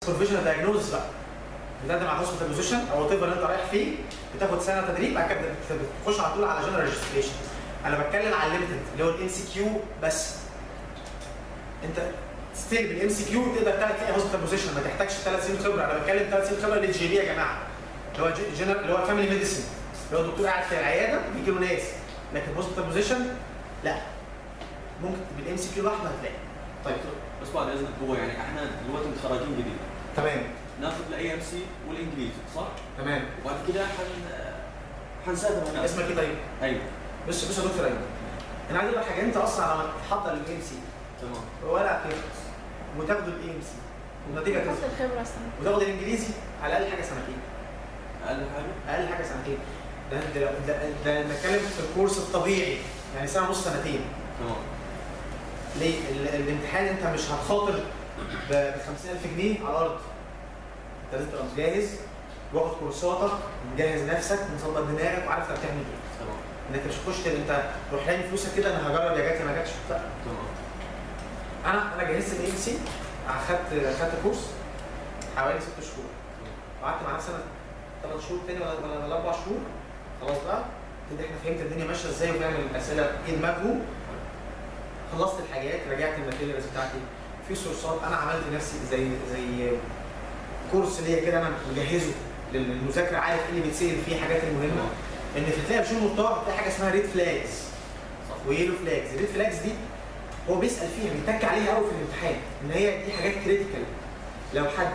سوبرفيجن دايجنوز بقى بتقدم على هوسبيتال بوزيشن او وات اللي انت رايح فيه بتاخد سنه تدريب بعد كده بت- بتخش على طول على جنرال ريجستريشن انا بتكلم على الليمتد اللي هو الام سي كيو بس انت ستيل بالام سي كيو تقدر تعمل تلاقي هوسبيتال بوزيشن ما تحتاجش ثلاث سنين خبره انا بتكلم ثلاث سنين خبره للجي بي يا جماعه اللي هو جنرال اللي هو فاميلي ميديسن اللي هو الدكتور قاعد في العياده بيجي له ناس لكن هوسبيتال بوزيشن لا ممكن بالام سي كيو لوحده هتلاقي طيب بس بعد اذنك هو يعني احنا دلوقتي متخرجين جديد تمام ناخذ الاي ام سي والانجليزي صح؟ تمام وبعد كده حن حنسافر هناك اسمك ايه طيب؟ ايوه بص بص يا دكتور ايمن انا عايز اقول لك حاجه انت اصلا لما تحضر الاي ام سي تمام ولا هتخلص وتاخد الاي ام سي والنتيجه خدت تظهر الخبرة سنة وتاخد الانجليزي على الاقل حاجه سنتين اقل حاجه اقل حاجه سنتين ده ده ده, ده نتكلم في الكورس الطبيعي يعني سنه ونص سنتين تمام ليه؟ ال- الامتحان انت مش هتخاطر ب 50000 جنيه على الارض انت لازم تبقى جاهز واخد كورساتك مجهز نفسك مظبط دماغك وعارف انت بتعمل ايه تمام انك مش تخش تبقى انت تروح لاقي فلوسك كده انا هجرب يا جات يا ما جاتش لا تمام انا انا جهزت الاي ام سي اخدت اخدت كورس حوالي ست شهور وقعدت مع نفسي انا ثلاث شهور تاني ولا ولا ولا اربع شهور خلاص بقى كده احنا فهمت الدنيا ماشيه ازاي وفاهم الاسئله ايه دماغهم خلصت الحاجات رجعت الماتيريالز بتاعتي في سورسات انا عملت نفسي زي زي كورس ليا كده انا مجهزه للمذاكره عارف ايه اللي بيتسال فيه حاجات المهمه ان في تلاقي بشوف المحتوى بتلاقي حاجه اسمها ريد فلاجز صح ويلو فلاجز الريد فلاجز دي هو بيسال فيها بيتك عليها قوي في الامتحان ان هي دي حاجات كريتيكال لو حد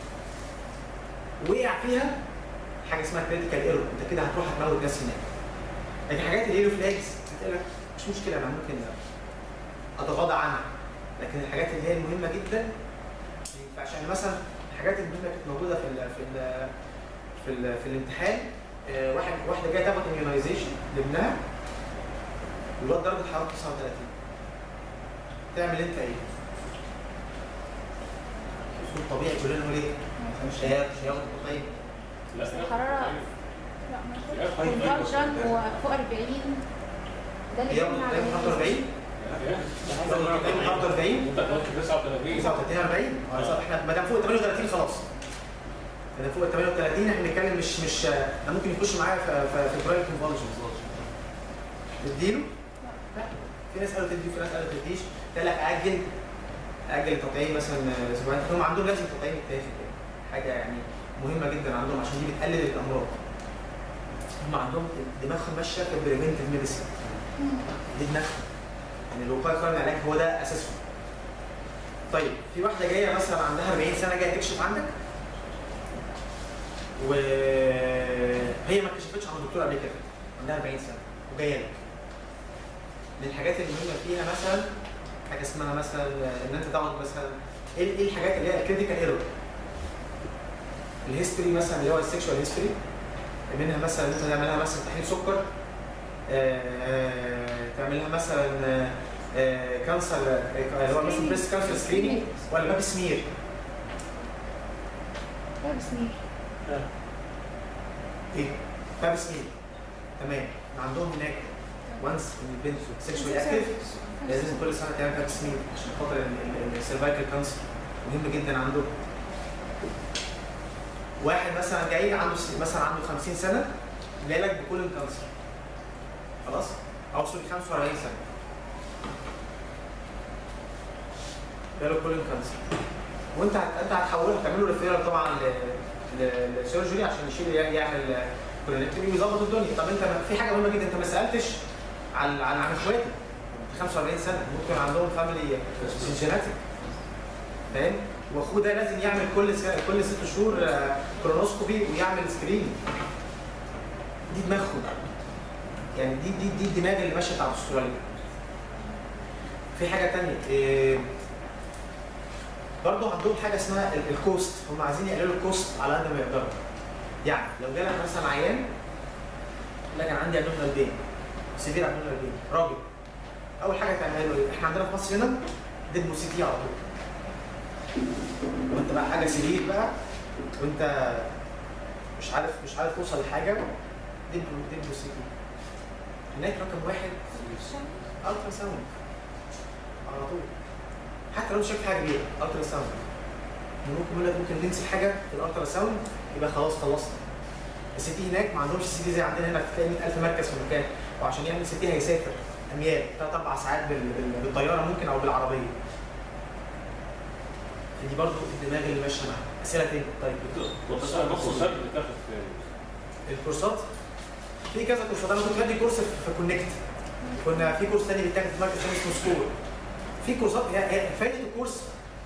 وقع فيها حاجه اسمها كريتيكال ايرور انت كده هتروح هتموت ناس هناك لكن حاجات اليلو فلاجز هتقول لك مش مشكله انا ممكن اتغاضى عنها لكن الحاجات اللي هي المهمه جدا ما ينفعش يعني مثلا الحاجات المهمه كانت موجوده في ال في ال في, ال في الامتحان آه، واحد واحده جايه تاخد اميونايزيشن لابنها والواد درجه حرارته 39 تعمل انت ايه؟ اسلوب طبيعي كلنا نقول ايه؟ مش هياخد مش هياخد طيب بس الحرارة لا ما كونفرجن وفوق 40 ده اللي ياخد يمنع ياخد 45 ياخد 45 انت هتحط 39 39 40 اه صح، احنا ما دام فوق ال 38 خلاص ما دام فوق ال 38 احنا بنتكلم مش مش ده ممكن يخش معايا في في في برايم كونفولجنز تديله؟ لا في ناس قالوا تدي وفي ناس قالوا تديش قال لك اجل اجل التطعيم مثلا اسبوعين هم عندهم لازم التطعيم يتاخد يعني حاجه يعني مهمه جدا عندهم عشان دي بتقلل الامراض هم عندهم دماغهم ماشيه في البريفنتيف ميديسين دي دماغهم يعني الوقايه خير من العلاج هو ده اساسهم طيب في واحده جايه مثلا عندها 40 سنه جايه تكشف عندك وهي ما كشفتش عند الدكتور قبل كده عندها 40 سنه وجايه لك من الحاجات المهمه فيها مثلا حاجه اسمها مثلا ان انت تقعد مثلا ايه إيه الحاجات اللي هي الكريتيكال ايرور الهيستوري مثلا اللي هو السكشوال هيستوري منها مثلا انت تعملها مثلا تحليل سكر آه، تعمل لها مثلا آه، كانسر آه، اللي هو مثلا بريست كانسر سكريننج ولا باب سمير ده بسمير ايه باب سمير تمام عندهم هناك وانس ان البنت سيكشوال اكتف لازم كل سنه تعمل باب سمير عشان خاطر السيرفايكال كانسر مهم جدا عندهم واحد مثلا جاي عنده س- مثلا عنده 50 سنه جاي لك بكل كانسر خلاص او سوري 45 سنه جاله كل كانسر وانت هت- انت هتحوله هتعمل له ريفيرال طبعا للسيرجري عشان يشيل يعمل كولونكتومي ويظبط الدنيا طب انت ما- في حاجه مهمه جدا انت ما سالتش عن عن عن اخواتي 45 سنه ممكن عندهم فاميلي جيناتيك فاهم واخوه ده لازم يعمل كل س... كل ست شهور آه، كولونوسكوبي ويعمل سكرين دي دماغهم يعني دي دي دي الدماغ اللي ماشيه بتاعت استراليا في حاجه تانية إيه برضه عندهم حاجه اسمها ال- الكوست هم عايزين يقللوا الكوست على قد ما يقدروا يعني لو جالك مثلا عيان لا كان عندي ابدومينال بين سيفير ابدومينال بين راجل اول حاجه تعملها له ايه؟ احنا عندنا في مصر هنا ديدمو سي تي على طول وانت بقى حاجه سرير بقى وانت مش عارف مش عارف توصل لحاجه ديدمو ديدمو سي تي هناك رقم واحد الترا ساوند على طول حتى لو انت شايف حاجه كبيره الترا ساوند ممكن يقول لك ممكن ننسي حاجه في الالترا ساوند يبقى خلاص خلصنا السي تي هناك ما عندهمش سي تي زي عندنا هنا تلاقي 100000 مركز في المكان وعشان يعمل سي تي هيسافر اميال ثلاث اربع ساعات بال- بال- بالطياره ممكن او بالعربيه دي برضو الدماغ اللي ماشيه معاها اسئله تاني طيب بس نص سنه بتاخد في الكورسات في كذا كورسات انا كنت بدي كورس في في كونكت كنا في كورس تاني بيتاخد في مركز تاني اسمه سكور في كورسات هي هي فايده الكورس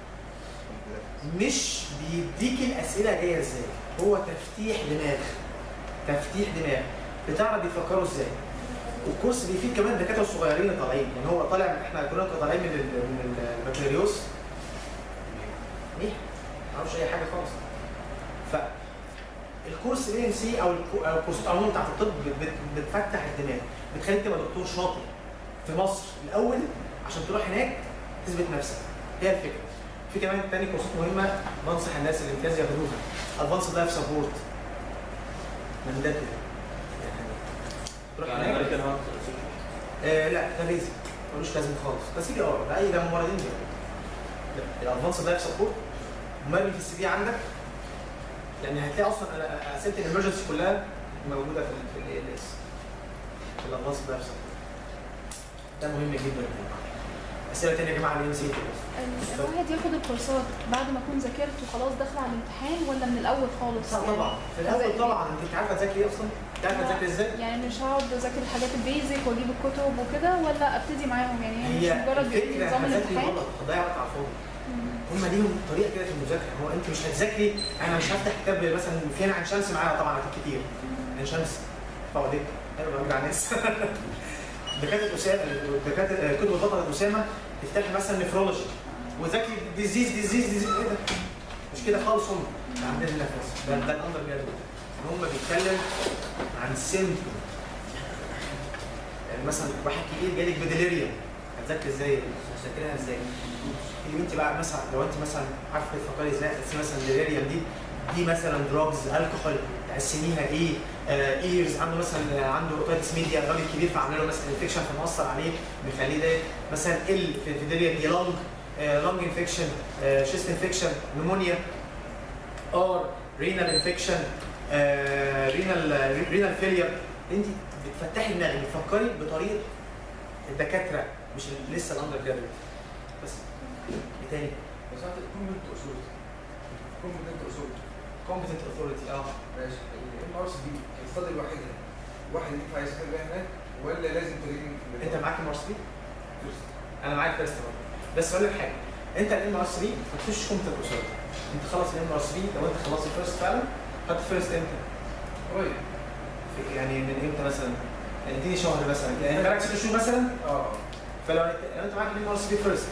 مش بيديك الاسئله جايه ازاي هو تفتيح دماغ تفتيح دماغ بتعرف بيفكروا ازاي والكورس بيفيد كمان الدكاتره الصغيرين اللي طالعين يعني هو طالع احنا كلنا كنا طالعين من ال- من البكالوريوس ايه ما اعرفش اي حاجه خالص ف الكورس الاي ام سي او الكو- أو الكورسات عموما بتاعت الطب بت- بت- بتفتح الدماغ بتخليك تبقى دكتور شاطر في مصر الاول عشان تروح هناك تثبت نفسك هي الفكره في كمان تاني كورسات مهمه بنصح الناس الامتياز ياخدوها ادفانس لايف سبورت من ده كده يعني تروح يعني هناك امريكان هارت آه لا ده بيزك ملوش لازمه خالص بس يجي اه ده اي ده ممرضين الادفانس لايف سبورت مرمي في السي في عندك لان هتلاقي اصلا انا اسئله الامرجنسي كلها موجوده في ال في الاي ال اس في الادفانس لايف سبورت ده مهم جدا اسئله تانيه يا جماعه عن نسيت ال- الواحد ياخد الكورسات بعد ما اكون ذاكرت وخلاص داخله على الامتحان ولا من الاول خالص؟ لا طبعا في الاول طبعا انت عارفه تذاكري ايه اصلا؟ انت عارفه تذاكري ازاي؟ يعني مش هقعد اذاكر الحاجات البيزك واجيب الكتب وكده ولا ابتدي معاهم يعني هي مش هي مجرد الفكره نظام هتذاكري الامتحان غلط هتضيع وقت على الفاضي مم. هم ليهم طريقه كده في المذاكره هو انت مش هتذاكري انا مش هفتح كتاب مثلا فين عن شمس معايا طبعا اكيد كتير عن شمس بقعد اكتب ايوه بوجع ناس دكاتره اسامه دكاتره كتب البطل اسامه تفتحي مثلا نفرولوجي وذاكري ديزيز ديزيز ديزيز ايه ده؟ مش كده خالص هم عندنا هنا في مصر ده ده الاندر جرادويت هم بيتكلم عن سيمتوم يعني مثلا واحد كبير جالك بديليريا هتذاكري ازاي؟ هتذاكريها ازاي؟ اللي انت بقى مثلا لو انت مثلا عارفه تفكري ازاي تقسمي مثلا ديليريم دي دي مثلا دراجز الكحول تقسميها ايه ايرز عنده مثلا عنده اوتيتس ميديا راجل كبير فعامل له مثلا انفكشن فمؤثر عليه بيخليه ده مثلا ال في الديليريم دي لونج لونج انفكشن شيست انفكشن نمونيا ار رينال انفكشن رينال رينال فيلير انت بتفتحي دماغك بتفكري بطريقه الدكاتره مش ال- لسه الاندر جرادويت بس ايه تاني؟ بس انت كومبتنت اصول كومبتنت اصول كومبتنت اوثورتي اه ماشي الام ار سي دي الفاضل الوحيد واحد ينفع يسافر بيها هناك ولا لازم تريننج في انت معاك ام ار 3 انا معاك فيرست برضه بس اقول لك حاجه انت الام ار 3 ما تخش كومبتنت اوثورتي انت خلص الام ار 3 لو انت خلصت الفيرست فعلا خدت فيرست امتى؟ قريب في- يعني من امتى مثلا؟ يعني اديني شهر مثلا يعني انت بقالك ست شهور مثلا اه فلو لو انت معاك الام ار 3 فيرست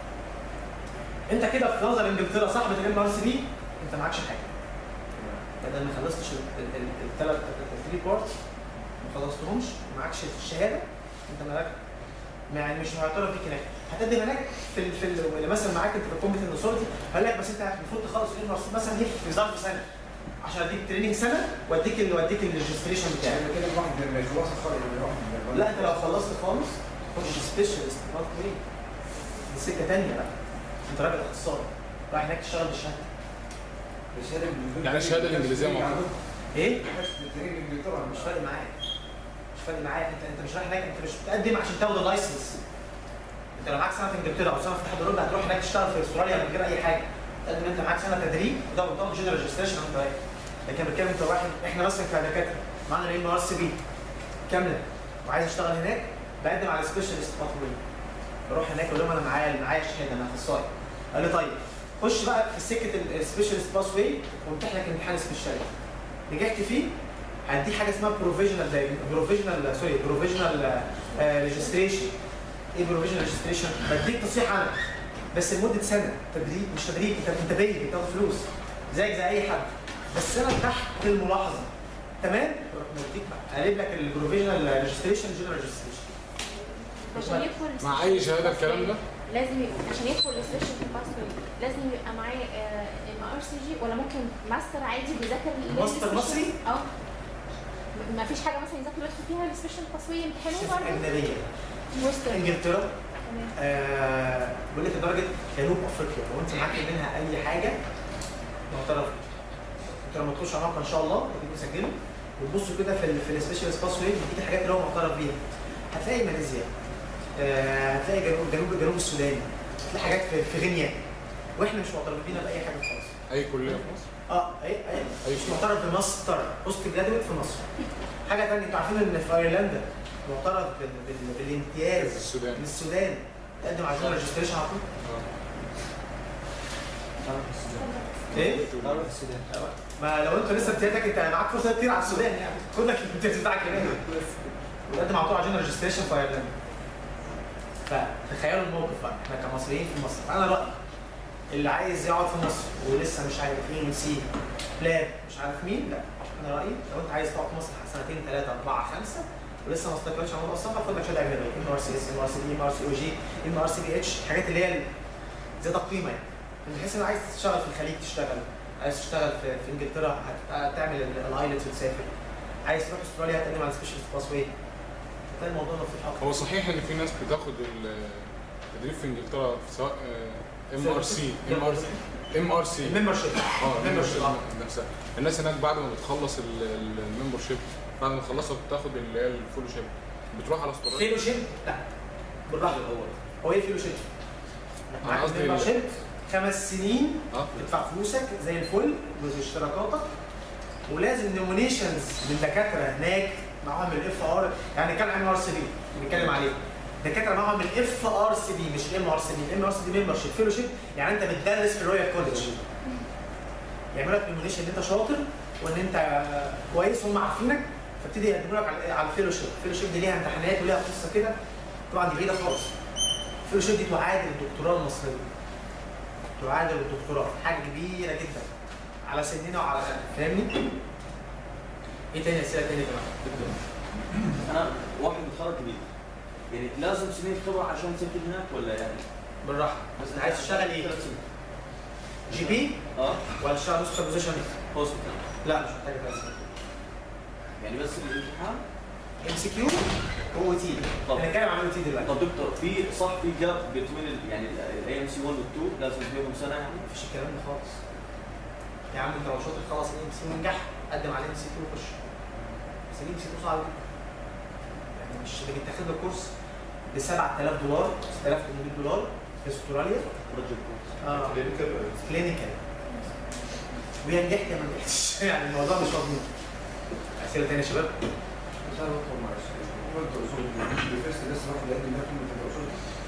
انت كده في نظر انجلترا صاحبه الام ار 3 انت معكش حاجه بدل ما خلصتش الثلاث الثري بارتس ما خلصتهمش معكش الشهاده انت مالك ما يعني مش هيعترف بيك هناك هتقدم هناك في ال في ال- اللي مثلا معاك انت في الكومبتنت اوثورتي قال لك بس انت المفروض تخلص الام ار مثلا ايه في ظرف سنه عشان اديك تريننج سنه واديك ال- واديك الريجستريشن بتاعك يعني كده الواحد لما يخلص الخرج يروح لا انت لو خلصت خالص خش سبيشالست باث واي دي سكه ثانيه بقى انت راجل اخصائي رايح هناك تشتغل بالشهاده الشهاده بالنسبة يعني الشهادة الإنجليزية موجودة. ايه؟ التريننج انجلترا مش فارق معاك مش فارق معاك انت انت مش رايح هناك انت مش بتقدم عشان تاخد اللايسنس انت لو معاك سنه في انجلترا او سنه في الاتحاد الاوروبي هتروح هناك تشتغل في استراليا من غير اي حاجه تقدم انت معاك سنه تدريب وده بتاخد جنرال ريجستريشن وانت رايح لكن بتكلم انت واحد احنا مثلا كدكاتره معانا الام ار سي بي كامله وعايز اشتغل هناك بقدم على سبيشالست باثوي بروح هناك اقول لهم انا معايا معايا شهاده انا اخصائي قال لي طيب خش بقى في سكه السبيشالست باث واي وامتحن لك امتحان سبيشاليتي نجحت فيه هديك حاجه اسمها بروفيجنال بروفيجنال سوري بروفيجنال ريجستريشن ايه بروفيجنال ريجستريشن بديك تصريح عنك بس لمده سنه تدريب مش تدريب انت انت باين بتاخد فلوس زيك زي اي حد بس سنه تحت الملاحظه تمام يروح مديك بقى قالب لك البروفيجنال ريجستريشن جنرال ريجستريشن عشان يدخل مع اي شهاده الكلام ده لازم يبقى عشان يدخل السبيشال في الباسوي لازم يبقى معاه ام ار سي جي ولا ممكن ماستر عادي بيذاكر ال- ماستر السبيشال؟ مصري؟ اه ما فيش حاجه مثلا يذاكر يدخل فيها السبيشال باسوي يمتحنوا شوف برضه اجنبيه وسترن انجلترا تمام آه، بيقول لك لدرجه جنوب افريقيا لو انت معاك منها اي حاجه معترف بيه. انتوا لما تخشوا على الموقع ان شاء الله تبقوا تسجلوا وتبصوا كده في ال في السبيشال سباس ويب دي الحاجات اللي هو معترف بيها هتلاقي ماليزيا آه، هتلاقي جنوب جنوب جنوب السودان هتلاقي حاجات في, في غينيا واحنا مش معترفين بينا باي حاجه خالص اي كليه في مصر اه اي اي أي مش معترف بماستر بوست جرادويت في مصر حاجه ثانيه انتوا عارفين ان في ايرلندا معترف بال... بال... بالامتياز السودان من السودان تقدم على ريجستريشن على طول ايه؟ تعرف السودان ما لو انت لسه امتيازك انت معاك فرصه كتير على السودان يعني خد لك الامتياز بتاعك هناك وتقدم على طول على ريجستريشن في ايرلندا فتخيلوا الموقف بقى احنا كمصريين في مصر فانا رايي اللي عايز يقعد في مصر ولسه مش عارف ايه سي بلاد مش عارف مين لا انا رايي لو انت عايز تقعد في مصر سنتين ثلاثه اربعه خمسه ولسه ما استقرتش على موضوع السفر خد لك شهاده اجنبيه ام ار سي اس ام ار سي دي ام ار سي او جي ام ار سي بي اتش الحاجات اللي هي ذات القيمه يعني من بحيث ان عايز تشتغل في الخليج تشتغل عايز تشتغل في, في انجلترا هت- هتعمل الايلتس وتسافر عايز تروح استراليا هتقدم على سبيشال باس واي هتلاقي الموضوع مفتوح اكتر هو صحيح ان في ناس بتاخد التدريب في انجلترا سواء ام ار سي ام ار ام ار سي الممبر شيب اه الممبرشيب اه نفسها الناس هناك بعد ما بتخلص الممبر شيب بعد ما تخلصها بتاخد اللي هي الفولو شيب بتروح على استراليا فيلو شيب لا بالراحه الاول هو ايه الفيلو شيب؟ أنا معاك قصدي الممبر ال- شيب خمس سنين اه تدفع فلوسك زي الفل باشتراكاتك ولازم نومينيشنز من دكاتره هناك معاهم الاف ار يعني نتكلم عن ار سي بي بنتكلم عليه دكاتره معاهم الاف ار سي بي مش الام ار سي بي الام ار سي بي ممبر شيب فيلوشيب يعني انت بتدرس في الرويال كولج يعملوا لك نومينيشن ان انت شاطر وان انت كويس هم عارفينك فابتدي يقدموا لك على على الفيلوشيب الفيلوشيب دي ليها امتحانات وليها قصه كده طبعا دي بعيده خالص الفيلوشيب دي تعادل الدكتوراه المصريه تعادل الدكتوراه حاجه كبيره جدا على سننا وعلى فاهمني؟ ايه تاني اسئله تاني يا جماعه؟ انا واحد متخرج جديد يعني لازم سنين خبره عشان تسجل هناك ولا يعني بالراحه بس انت عايز تشتغل ايه؟ جي بي اه ولا تشتغل سوبر بوزيشن؟ هوسبيتال لا مش محتاج بس يعني بس الامتحان ام سي كيو او تي طب. هنتكلم عن او تي دلوقتي طب دكتور في صح في جاب بين يعني الاي ام سي 1 و 2 لازم فيهم سنه يعني مفيش الكلام ده خالص يا عم انت لو شاطر خلاص الام سي ونجح قدم على الام سي 2 وخش بس الام سي 2 صعب جدا يعني مش اللي بيتاخد له كورس ب 7000 دولار 6800 دولار في استراليا بروجكت اه كلينيكال ويا نجحت يا ما نجحتش يعني الموضوع مش مضمون اسئله تانيه يا شباب مش عارف ادخل معلش هو انت اصول بيفرس الناس راحوا لقيت انها كلمه تبقى اصول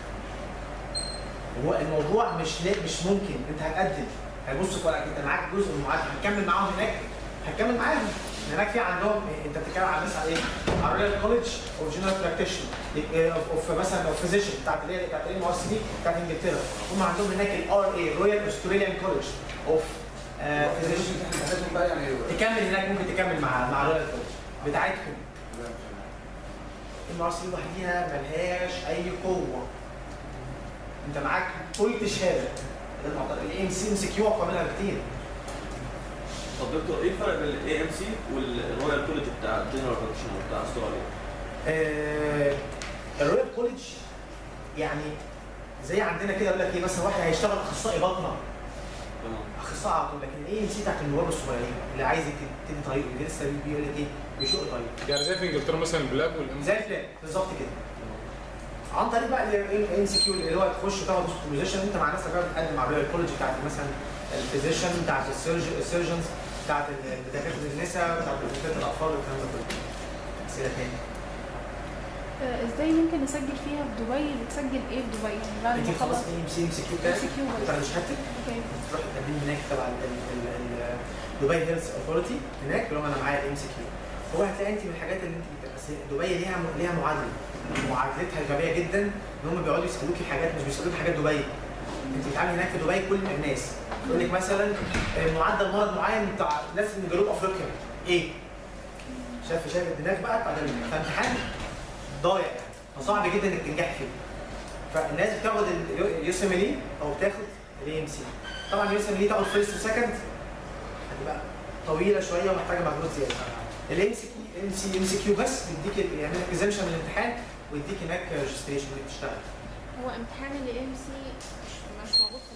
هو الموضوع مش لا مش ممكن انت هتقدم هيبصوا في ورقك انت معاك جزء من المعادله هتكمل معاهم هناك هتكمل معاهم هناك في عندهم انت بتتكلم على مثلا ايه؟ على الرويال كولج اوف جنرال براكتيشنر اوف مثلا اوف فيزيشن بتاعت الايه بتاعت الام ار سي دي بتاعت انجلترا هم عندهم هناك الار اي رويال استراليان كولج اوف فيزيشن امتحاناتهم بقى يعني تكمل هناك ممكن تكمل مع مع الرويال كولج بتاعتكم الام ار سي لوحديها ملهاش اي قوه انت معاك كل شهاده الاي ام سي ام سي كيو اقوى منها بكتير طب دكتور ايه الفرق بين الاي ام سي والرويال كولج بتاع الجنرال براكتيشنر بتاع استراليا؟ آه، الرويال كولج يعني زي عندنا كده يقول لك ايه مثلا واحد هيشتغل اخصائي باطنه تمام اخصائي على طول لكن الاي ام سي بتاعت النواب الصغيرين اللي عايز يبتدي طريقه اللي لسه بيقول لك ايه بيشق طريقه يعني زي في انجلترا مثلا البلاب والام زي الفلان بالظبط كده عن طريق بقى الام سي كيو اللي هو تخش تاخد بوزيشن انت مع نفسك بقى بتقدم على الرويال كولج بتاعت مثلا الفيزيشن بتاعت السيرجنز بتاعت دكاتره النساء بتاعت دكاتره الاطفال والكلام ده كله اسئله تاني آه، ازاي ممكن نسجل فيها في دبي نسجل ايه في دبي يعني بعد انت ما خلاص اخلص ام سي ام سي كيو بتاعك MCQ بس. بتاع شهادتك اوكي تروح تقدم هناك تبع ال- ال- ال- ال- دبي هيلث اوثورتي هناك اللي هو انا معايا الام سي كيو هو هتلاقي انت من الحاجات اللي انت بت- بس دبي ليها م- ليها معادله معادلتها غبيه جدا ان هم بيقعدوا يسالوكي حاجات مش بيسالوكي حاجات دبي انت بتتعامل هناك في دبي كل الناس يقول لك مثلا آه، معدل مرض معين بتاع ناس من جنوب افريقيا ايه؟ شايف شايف الدماغ بقى بعد الامتحان ضايع يعني فصعب جدا انك تنجح فيه فالناس بتاخد اليوسملي او بتاخد الاي ام سي طبعا اليوسملي تاخد فيرست وسكند هتبقى طويله شويه ومحتاجه مجهود زياده الاي ام سي ام سي ام سي كيو بس بيديك يعمل لك اكزامشن من الامتحان ويديك هناك ريجستريشن انك تشتغل هو امتحان ال ام سي مش مش موجود في مصر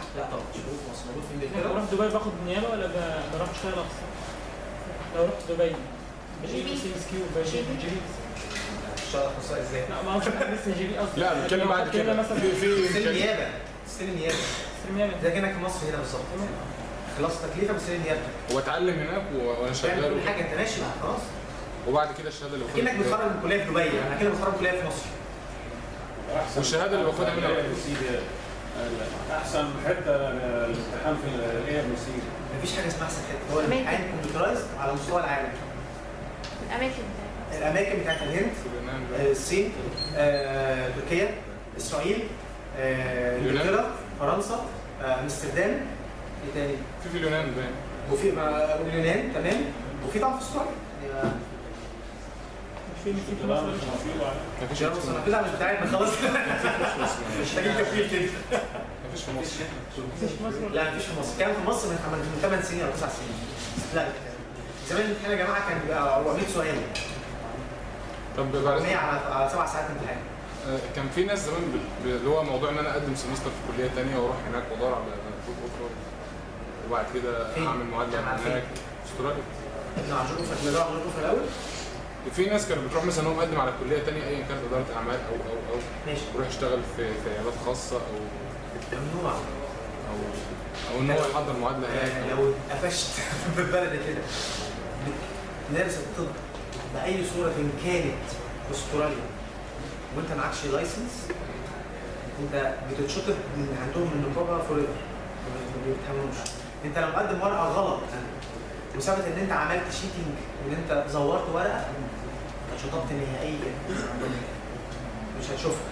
لا طبعا مش موجود في مصر موجود في لو انجلترا رحت دبي باخد نيابه ولا ب- بروح اشتغل اقساط؟ لو رحت دبي بجيب جي بي. سي اس كيو بجيب جي بي. جي بي اشتغل اخصائي ازاي؟ لا ما قصدي لسه جي بي قصدي لا بنتكلم لو بعد خدت كده مثلا في في تستلم كان- نيابه تستلم نيابه سلم نيابه زي كانك في مصر هنا بالظبط خلاص تكليفه بتستلم نيابتك هو اتعلم هناك و- وانا تعمل شغال كل حاجه انت ماشي خلاص وبعد كده الشهاده اللي كانك باخدها بتخرج من كليه في دبي انا كده بتخرج من كليه في مصر احسن والشهادة اللي باخدها منها الاي ام سي احسن حته الامتحان في الاي ام سي مفيش حاجه اسمها احسن حته هو أماكن. الامتحان كمبيوترايزد على مستوى العالم الاماكن بتاعتها الاماكن بتاعت الهند في اليونان آه، الصين آه، تركيا اسرائيل آه، اليونان. انجلترا فرنسا آه، امستردام ايه تاني في في اليونان باين وفي ما- واليونان تمام وفي طبعا في استراليا يعني في في في لا مصر مش مفيد ولا مفيش جرب الصنافير مش بتاعتنا خلاص مش محتاجين تفكير كده مفيش في مصر مفيش في مصر لا مفيش في مصر كان في مصر من من 8 سنين او 9 سنين لا زمان الامتحان يا جماعه كان بيبقى 400 سؤال طب بعد 400 على على 7 ساعات امتحان آه، كان في ناس زمان ب- ب- اللي هو موضوع ان انا اقدم سمستر في كليه تانية واروح هناك وادور على جوب اوفر وبعد كده فين؟ اعمل معادله جامعة فين؟ هناك في استراليا ابن عاشور في البدايه عاشور في الاول في ناس كانت بتروح مثلا هو مقدم على كليه تانية ايا كانت اداره اعمال او او او ماشي يروح يشتغل في في عيادات خاصه او ممنوع او او ان هو يحضر معادله هناك يعني أو- لو اتقفشت بالبلد كده نرس الطب باي صوره إن كانت في استراليا وانت معكش لايسنس انت بتتشطب من عندهم من النقابه فور ما بيتهموش انت لو مقدم ورقه غلط وثبت ان انت عملت شيتنج وان انت زورت ورقه اتشطبت نهائيا مش هتشوفها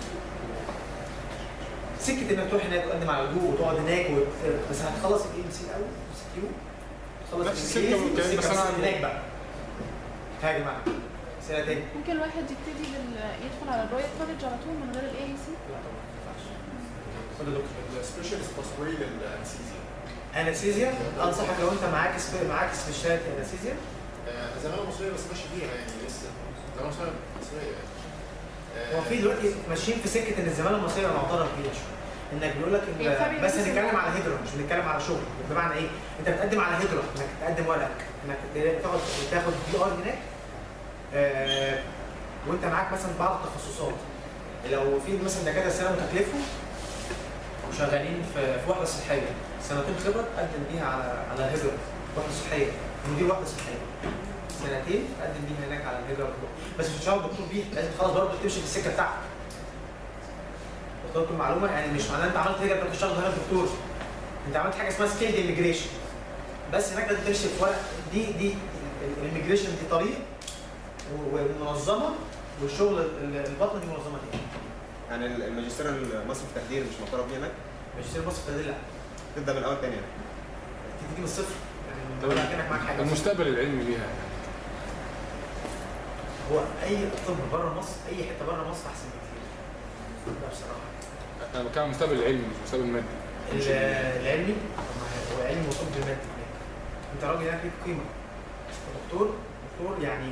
سكه انك تروح هناك تقدم على الجو وتقعد هناك وت... بس هتخلص الاي ام سي الاول ام سي كيو تخلص نفس السكة الإنجليزي والكلام، بس والسكة أنا- بس هناك بقى ها يا جماعه اسئله تاني ممكن الواحد يبتدي بال... يدخل على الرويال كوليدج على طول من غير الاي اي سي لا طبعا ما ينفعش اتفضل يا دكتور السبيشالست باثواي للانستيزيا انستيزيا انصحك لو انت معاك سب... معاك سبيشاليتي انستيزيا زمان المصريه بس ماشي فيها يعني لسه زمان المصريه مصريه يعني هو في دلوقتي ماشيين في سكه ان الزماله المصريه معترف بيها شويه انك بيقول لك هي ان فعلا بس بس هنتكلم إن- على هجره مش بنتكلم على شغل بمعنى ايه؟ انت بتقدم على هجره انك تقدم ورقك انك تاخد تاخد بي ار هناك آه وانت معاك مثلا بعض التخصصات لو في مثلا دكاتره سنه متكلفهم وشغالين في في وحده صحيه سنتين خبره تقدم بيها على على هجره وحده صحيه مدير وحده صحيه سنتين تقدم بيها هناك على الهجره بس مش هتشتغل دكتور بيها لازم خلاص برضه تمشي في السكه بتاعتك قلت لكم معلومه يعني مش معناه انت عملت هجره انت تشتغل هنا دكتور انت عملت حاجه اسمها سكيلد اميجريشن بس هناك لازم تمشي في ورق دي دي الاميجريشن دي طريق و- ومنظمه والشغل ال- البطن دي منظمه تاني يعني الماجستير المصري في التخدير مش معترف بيه هناك ماجستير مصر في التدريب لا تبدا من الاول تاني يعني تبتدي من الصفر يعني طب ولا كانك معاك حاجه المستقبل العلمي ليها يعني. هو اي طب بره مصر اي حته بره مصر احسن بكتير ده بصراحه انا بتكلم عن المستقبل العلمي مش المستقبل المادي ال- العلمي هو علم وطب المادي هناك انت راجل هناك ليك قيمه دكتور دكتور يعني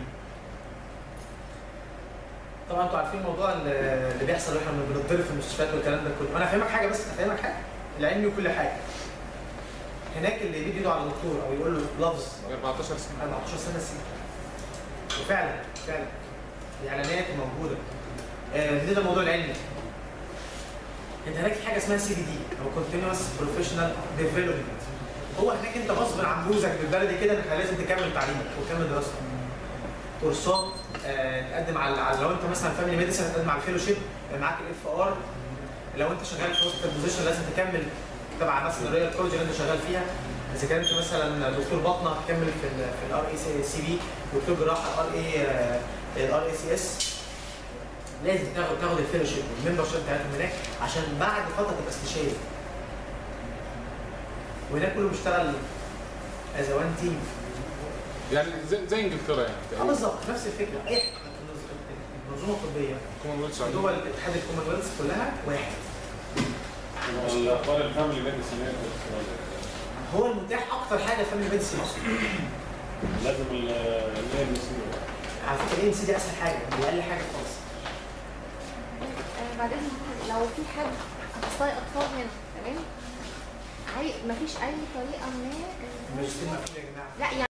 طبعا انتوا عارفين موضوع ال- اللي بيحصل واحنا بنتضرب في المستشفيات والكلام ده كله انا هفهمك حاجه بس هفهمك حاجه العلمي وكل حاجه هناك اللي بيدي ايده على الدكتور او يقول له لفظ 14 سنه 14 سنه سنه وفعلا فعلا الاعلانات موجوده آه ده الموضوع العلمي انت هناك في حاجه اسمها سي بي دي او كونتينوس بروفيشنال ديفلوبمنت هو هناك انت غصب عن جوزك بالبلدي كده انك لازم تكمل تعليمك وتكمل دراستك كورسات آه تقدم على على- لو انت مثلا فاميلي ميديسن تقدم على الفيلوشيب معاك الاف ار لو انت شغال في وسط البوزيشن لازم تكمل تبع مثلا الريال كولج اللي انت شغال فيها اذا كان انت مثلا دكتور باطنه تكمل في ال في الار اي سي بي دكتور جراحه ار اي الار اي سي اس لازم تاخد تاخد الفيلوشيب والممبر شيب بتاعتهم هناك عشان بعد فتره تبقى استشاري وهناك كله بيشتغل از وان تيم يعني زي, زي انجلترا يعني اه تقريبا بالظبط نفس الفكره اي المنظومه الطبيه كومنولث دول اتحاد الكومنولث كلها واحد الاخبار الفاميلي ميديسن هو المتاح اكتر حاجه فاميلي ميديسن لازم الاي ام سي على فكره الاي ام سي دي اسهل حاجه دي اقل حاجه خالص آه، بعدين لو في حد اخصائي اطفال هنا تمام عاي... مفيش اي طريقه ما الماجستير مقفول يا جماعه لا يعني